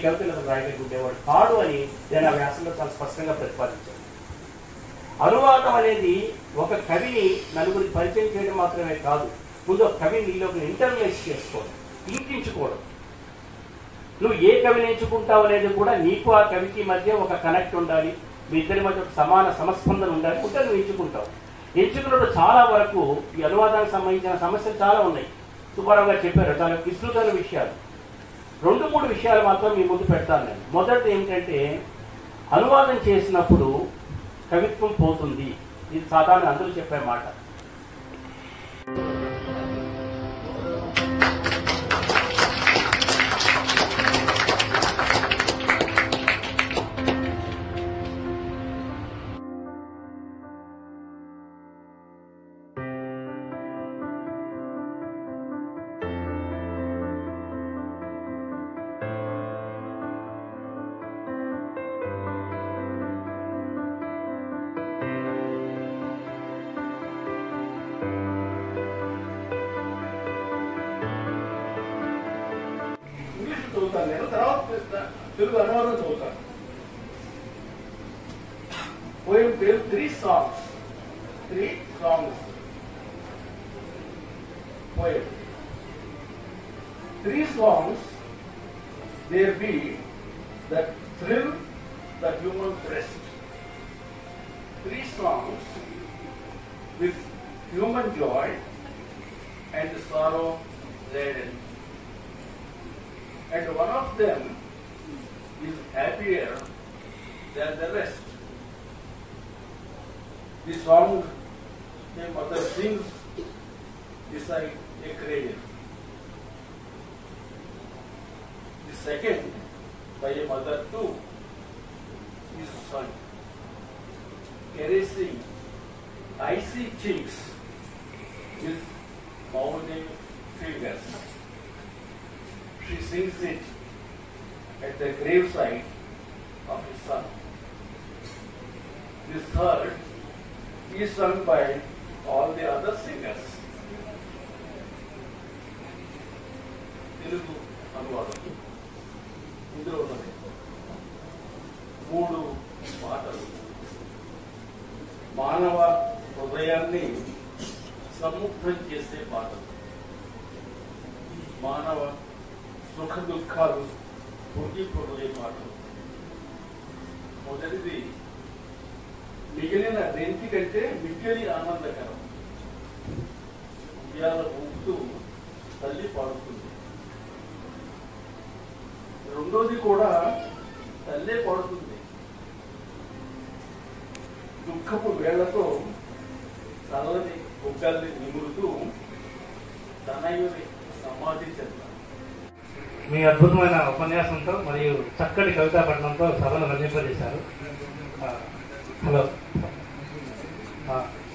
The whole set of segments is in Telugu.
కవితలు అతను రాయగలిగేవాడు కాడు అని నేను ఆ వ్యాసంలో చాలా స్పష్టంగా ప్రతిపాదించాను అనువాదం అనేది ఒక కవిని నలుగురికి పరిచయం చేయడం మాత్రమే కాదు ముందు ఒక కవిని నీలోకి ఇంటర్నలైజ్ చేసుకోవడం ఇంకించుకోవడం నువ్వు ఏ కవిని ఎంచుకుంటావు అనేది కూడా నీకు ఆ కవికి మధ్య ఒక కనెక్ట్ ఉండాలి మీ ఇద్దరి మధ్య ఒక సమాన సమస్పందన ఉండాలి ఉంటే నువ్వు ఎంచుకుంటావు ఎంచుకున్నప్పుడు చాలా వరకు ఈ అనువాదానికి సంబంధించిన సమస్యలు చాలా ఉన్నాయి సుబ్బారావు గారు చెప్పారు చాలా విస్తృతమైన విషయాలు రెండు మూడు విషయాలు మాత్రం మీ ముందు పెడతాను నేను మొదటిది ఏమిటంటే అనువాదం చేసినప్పుడు కవిత్వం పోతుంది ఇది సాధారణ అందరూ చెప్పే మాట ఇంగ్లీష్ చదువుతాను నేను తర్వాత తెలుగు అనువాదం చదువుతాను పోయిన పేరు three songs three songs poem three songs there be that thrill the human breast three songs with human joy and sorrow laden and one of them is happier than the rest. The song a mother sings beside a cradle. The second by a mother too is sung, caressing icy cheeks with moaning fingers. She sings it at the graveside of his son. This third is sung by all the other singers. Telugu అనువాదం ఇందులో ఉన్నది మూడు మాటలు మానవ హృదయాన్ని సముగ్ధం చేసే పాటలు మానవ సుఖ దుఃఖాలు పొంగిపోయే మాటలు మొదటిది మిగిలిన రెంటి కంటే మిగిలి ఆనందకరం ఉయ్యాల ఊపుతూ తల్లి పాడుతుంది రెండోది కూడా తల్లే పాడుతుంది దుఃఖపు వేళ్లతో చల్లని బుగ్గల్ని నిమురుతూ తనయుని సమాధి చెందారు మీ అద్భుతమైన ఉపన్యాసంతో మరియు చక్కటి కవితా పఠనంతో సభను రంజింపజేశారు ఆ, హలో ఆ,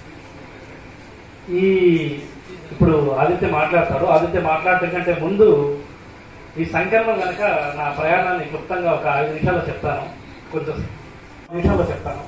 ఈ ఇప్పుడు ఆదిత్య మాట్లాడతారు ఆదిత్య మాట్లాడటం కంటే ముందు ఈ సంకలనం కనుక నా ప్రయాణాన్ని క్లుప్తంగా ఒక ఐదు నిమిషాల్లో చెప్తాను కొంచెం నిమిషాల్లో చెప్తాను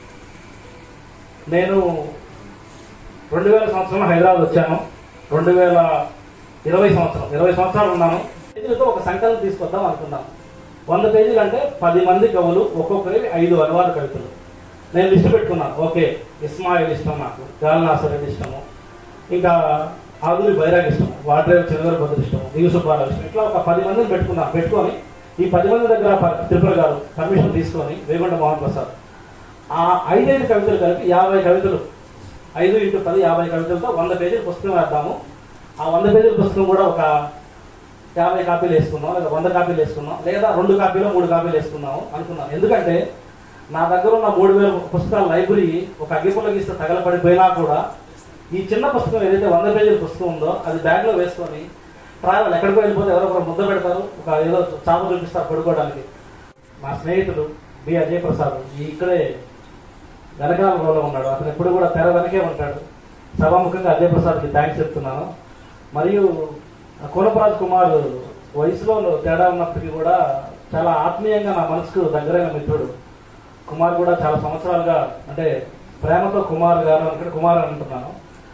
నేను రెండు వేల సంవత్సరం హైదరాబాద్ వచ్చాను రెండు వేల ఇరవై సంవత్సరం ఇరవై సంవత్సరాలు ఉన్నాను పేజీలతో ఒక సంకలనం తీసుకొద్దాం అనుకున్నాం వంద పేజీలు అంటే పది మంది కవులు ఒక్కొక్కరి ఐదు అనువాద కవితలు నేను లిస్ట్ పెట్టుకున్నాను ఓకే ఇస్మాయిల్ ఇష్టం నాకు గాలినాసర్ రెడ్డి ఇష్టము ఇంకా ఆదురి బైరాగ్ ఇష్టం వాడ్రేవ్ చంద్ర భద్ర ఇష్టం దిగు సుబ్బారావు ఇష్టం ఇట్లా ఒక పది మందిని పెట్టుకున్నాను పెట్టుకొని ఈ పది మంది దగ్గర ప- త్రిపుర గారు పర్మిషన్ తీసుకొని వేగుండ మోహన్ ప్రసాద్ ఆ ఐదైదు కవితలు కలిపి యాభై కవితలు ఐదు ఇంటూ పది యాభై కవితలతో వంద పేజీల పుస్తకం వేద్దాము ఆ వంద పేజీల పుస్తకం కూడా ఒక యాభై కాపీలు వేసుకున్నాం లేదా వంద కాపీలు వేసుకున్నాం లేదా రెండు కాపీలు మూడు కాపీలు వేసుకున్నాము అనుకున్నాం ఎందుకంటే నా దగ్గర ఉన్న మూడు వేల పుస్తకాల లైబ్రరీ ఒక అగ్గిపుల్ల గీస్తే తగలపడిపోయినా కూడా ఈ చిన్న పుస్తకం ఏదైతే వంద పేజీల పుస్తకం ఉందో అది బ్యాగ్లో వేసుకొని ట్రావెల్ ఎక్కడికో వెళ్ళిపోతే ఎవరో ఒకరు ముద్ద పెడతారు ఒక ఏదో చాప చూపిస్తారు పడుకోవడానికి మా స్నేహితుడు బి అజయ్ ప్రసాద్ ఈ ఇక్కడే వెనకాల రోలో ఉన్నాడు అతను ఎప్పుడు కూడా తెర వెనకే ఉంటాడు సభాముఖంగా అజయ్ ప్రసాద్కి థ్యాంక్స్ చెప్తున్నాను మరియు కోనపరాజ్ కుమార్ వయసులో తేడా ఉన్నప్పటికీ కూడా చాలా ఆత్మీయంగా నా మనసుకు దగ్గరైన మిత్రుడు కుమార్ కూడా చాలా సంవత్సరాలుగా అంటే ప్రేమతో కుమార్ గారు అనుకుంటే కుమార్ అని అంటున్నాను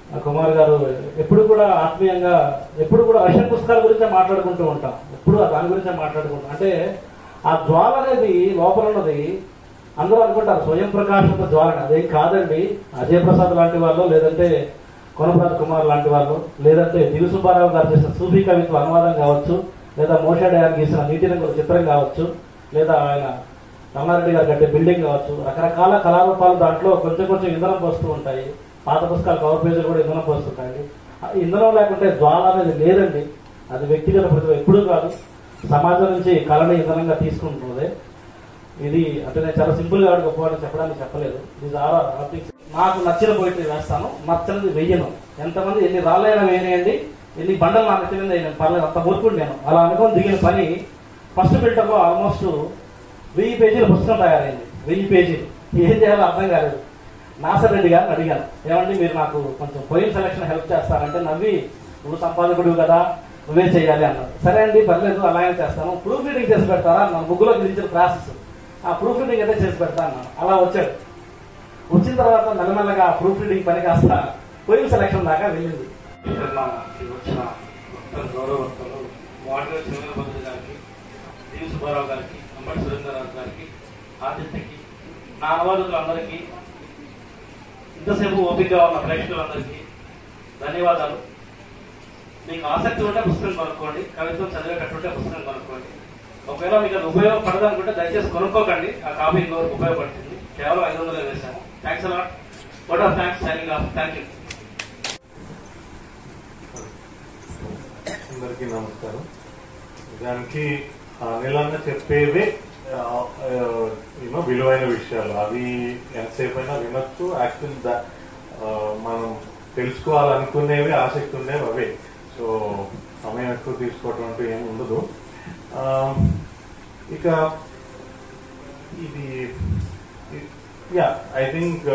ఆ కుమార్ గారు ఎప్పుడు కూడా ఆత్మీయంగా ఎప్పుడు కూడా రష్యన్ పుస్తకాల గురించే మాట్లాడుకుంటూ ఉంటాం ఎప్పుడు దాని గురించే మాట్లాడుకుంటాం అంటే ఆ జ్వాల అనేది లోపల ఉన్నది అందరూ అనుకుంటారు స్వయం ప్రకాశంతో జ్వాల అని. అదేం కాదండి అజయ్ ప్రసాద్ లాంటి వాళ్ళు లేదంటే కొనప్రాజ్ కుమార్ లాంటి వాళ్ళు లేదంటే దివి సుబ్బారావు గారు చేసిన సూఫీ కవిత్వ అనువాదం కావచ్చు లేదా మోషాడయాన్ గీసిన నీటి రంగుల చిత్రం కావచ్చు లేదా ఆయన రమణారెడ్డి గారు కట్టే బిల్డింగ్ కావచ్చు రకరకాల కళారూపాలు దాంట్లో కొంచెం కొంచెం ఇంధనం పోస్తూ ఉంటాయి పాత పుస్తకాలు కవర్ పేజీలు కూడా ఇంధనం పోస్తుంటాయి ఆ ఇంధనం లేకుంటే జ్వాల అనేది లేదండి అది వ్యక్తిగత ప్రతిభ ఎప్పుడూ కాదు సమాజం నుంచి కళని ఇంధనంగా తీసుకుంటుంది ఇది అంటే నేను చాలా సింపుల్ గా గొప్పవాడిని చెప్పడానికి చెప్పలేదు ఇది ఆర్ నాకు నచ్చిన పోయిటరీ వేస్తాను నచ్చనిది వెయ్యను ఎంతమంది ఎన్ని రాళ్ళైనా వేయనియండి ఎన్ని బండలు నాకు నెత్తి మీద వేయను పర్లేదు అంత మూర్ఖుడు నేను అలా అనుకొని దిగిన పని ఫస్ట్ ఫిల్టర్ లో ఆల్మోస్ట్ వెయ్యి పేజీల పుస్తకం తయారైంది వెయ్యి పేజీలు ఏం చేయాలో అర్థం కాలేదు నాసర్ రెడ్డి గారిని అడిగాను ఏమండి మీరు నాకు కొంచెం పోయిన సెలక్షన్ హెల్ప్ చేస్తారంటే నవ్వి నువ్వు సంపాదకుడు కదా నువ్వే చేయాలి అన్నారు సరే అండి పర్లేదు అలాగే చేస్తాను ప్రూఫ్ రీడింగ్ చేసి పెడతారా మన ముగ్గులో గిరించిన ప్రాసెస్ ఆ ప్రూఫ్ రీడింగ్ అయితే చేసి పెడతా అన్నాను అలా వచ్చాడు వచ్చిన తర్వాత మెల్లమెల్లగా ఆ ప్రూఫ్ రీడింగ్ పని కాస్త పోయిన సెలక్షన్ దాకా వెళ్ళింది వచ్చిన గౌరవస్తులు వాటర్ చంద్రబాబు గారికి దివి సుబ్బారావు గారికి అంబటి సురేంద్రరావు గారికి ఆదిత్యకి నా అనువాదులందరికీ ఇంతసేపు ఓపికగా ఉన్న ప్రేక్షకులందరికీ ధన్యవాదాలు మీకు ఆసక్తి ఉంటే పుస్తకం కొనుక్కోండి కవిత్వం చదివేటట్టుంటే పుస్తకం కొనుక్కోండి ఒకవేళ మీకు అది ఉపయోగపడదు అనుకుంటే దయచేసి కొనుక్కోకండి ఆ కాపీ ఇంకొకరికి ఉపయోగపడుతుంది కేవలం ఐదు వందలే వేశాము thanks a lot what of thanks signing off thank you అందరికీ నమస్కారం దానికి అనిలన్న చెప్పేవే యూనో విలువైన విషయాలు అవి ఎంతసేపు అయినా వినొచ్చు యాక్చువల్ మనం తెలుసుకోవాలనుకునేవి ఆసక్తి ఉండేవి అవే సో సమయం ఎక్కువ తీసుకోవటం అంటూ ఏమి ఉండదు ఆ, ఇక ఇది యా ఐ థింక్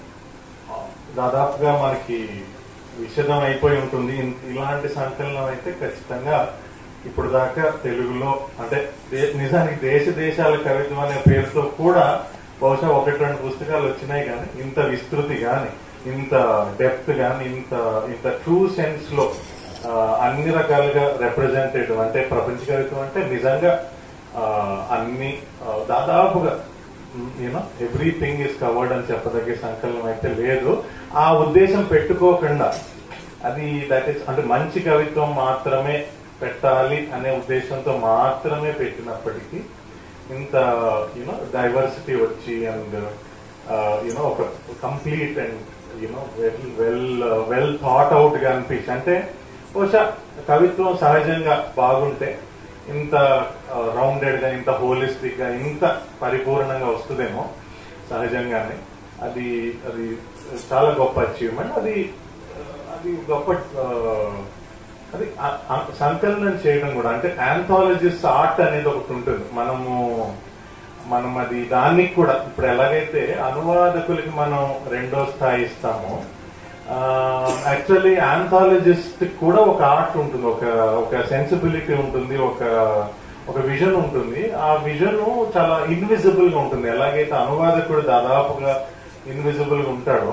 దాదాపుగా మనకి విషదం అయిపోయి ఉంటుంది ఇన్- ఇలాంటి సంకలనం అయితే ఖచ్చితంగా ఇప్పుడు దాకా తెలుగులో అంటే దే- నిజానికి దేశ దేశాల కవిత్వం అనే పేరుతో కూడా బహుశా ఒకటి రెండు పుస్తకాలు వచ్చినాయి కానీ ఇంత విస్తృతి కానీ ఇంత డెప్త్ కానీ ఇంత ఇంత ట్రూ సెన్స్ లో ఆ, అన్ని రకాలుగా రిప్రజెంటేటివ్ అంటే ప్రపంచ కవిత్వం అంటే నిజంగా ఆ, అన్ని ఆ, దాదాపుగా యూనో ఎవ్రీథింగ్ ఇస్ కవర్డ్ అని చెప్పదగ్గ సంకలనం అయితే లేదు ఆ ఉద్దేశం పెట్టుకోకుండా అది దట్ ఇస్ అంటే మంచి కవిత్వం మాత్రమే పెట్టాలి అనే ఉద్దేశంతో మాత్రమే పెట్టినప్పటికీ ఇంత యూనో డైవర్సిటీ వచ్చి అండ్ యూనో ఒక complete and you know well well well thought out గా అనిపించి అంటే బహుశా కవిత్వం సహజంగా బాగుంటే ఇంత రౌండెడ్ గా ఇంత హోలిస్టిక్ గా ఇంత పరిపూర్ణంగా వస్తుందేమో సహజంగానే అది అది చాలా గొప్ప అచీవ్మెంట్ అది అది గొప్ప ఆ, అది ఆ- ఆ సంకలనం చేయడం కూడా అంటే ఆంథాలజిస్ట్ ఆర్ట్ అనేది ఒకటి ఉంటుంది మనము మనం అది దానికి కూడా ఇప్పుడు ఎలాగైతే అనువాదకులకి మనం రెండో స్థాయి ఇస్తామో యాక్చువల్లీ ఆంథాలజిస్ట్ కూడా ఒక ఆర్ట్ ఉంటుంది ఒక ఒక సెన్సిబిలిటీ ఉంటుంది ఒక ఒక విజన్ ఉంటుంది ఆ విజన్ చాలా ఇన్విజిబుల్ గా ఉంటుంది ఎలాగైతే అనువాదకుడు దాదాపుగా ఇన్విజిబుల్ గా ఉంటాడో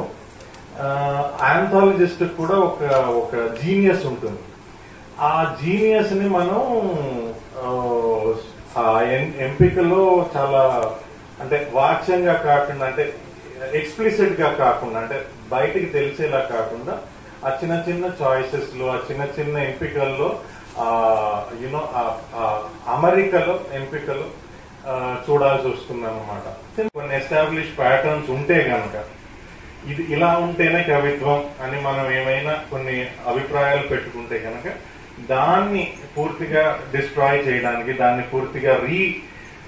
ఆంథాలజిస్ట్ కూడా ఒక ఒక జీనియస్ ఉంటుంది ఆ జీనియస్ ని మనం ఆ, ఆ ఎం- ఎంపికలో చాలా అంటే వాచ్యంగా కాకుండా అంటే ఎక్స్ప్లిసిట్ గా కాకుండా అంటే బయటికి తెలిసేలా కాకుండా ఆ చిన్న చిన్న చాయిసెస్ లో ఆ చిన్న చిన్న ఎంపికల్లో యునో అమెరికాలో ఎంపికలు ఆ, చూడాల్సి వస్తుంది అనమాట కొన్ని ఎస్టాబ్లిష్ ప్యాటర్న్స్ ఉంటే గనక ఇది ఇలా ఉంటేనే కవిత్వం అని మనం ఏమైనా కొన్ని అభిప్రాయాలు పెట్టుకుంటే కనుక దాన్ని పూర్తిగా డిస్ట్రాయ్ చేయడానికి దాన్ని పూర్తిగా రీ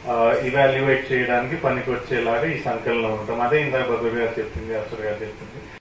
ఇవాల్యుయేట్ చేయడానికి పనికొచ్చేలాగా ఈ సంకలనం ఉంటాం అదే ఇందాక భద్ర గారు చెప్పింది అసలు గారు చెప్పింది